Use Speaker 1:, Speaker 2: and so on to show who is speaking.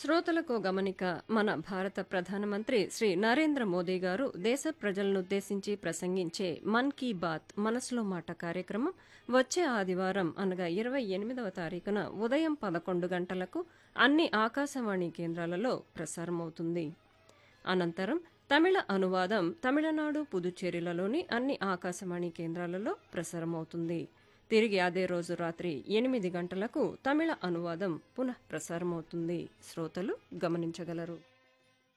Speaker 1: శ్రోతలకు గమనిక మన భారత ప్రధానమంత్రి శ్రీ నరేంద్ర మోదీ గారు దేశ ప్రజలనుద్దేశించి ప్రసంగించే మన్ కీ బాత్ మనసులో మాట కార్యక్రమం వచ్చే ఆదివారం అనగా ఇరవై ఎనిమిదవ తారీఖున ఉదయం పదకొండు గంటలకు అన్ని ఆకాశవాణి కేంద్రాలలో ప్రసారమవుతుంది అనంతరం తమిళ అనువాదం తమిళనాడు పుదుచ్చేరిలలోని అన్ని ఆకాశవాణి కేంద్రాలలో ప్రసారమవుతుంది తిరిగి అదే రోజు రాత్రి ఎనిమిది గంటలకు తమిళ అనువాదం పునః ప్రసారమవుతుంది శ్రోతలు గమనించగలరు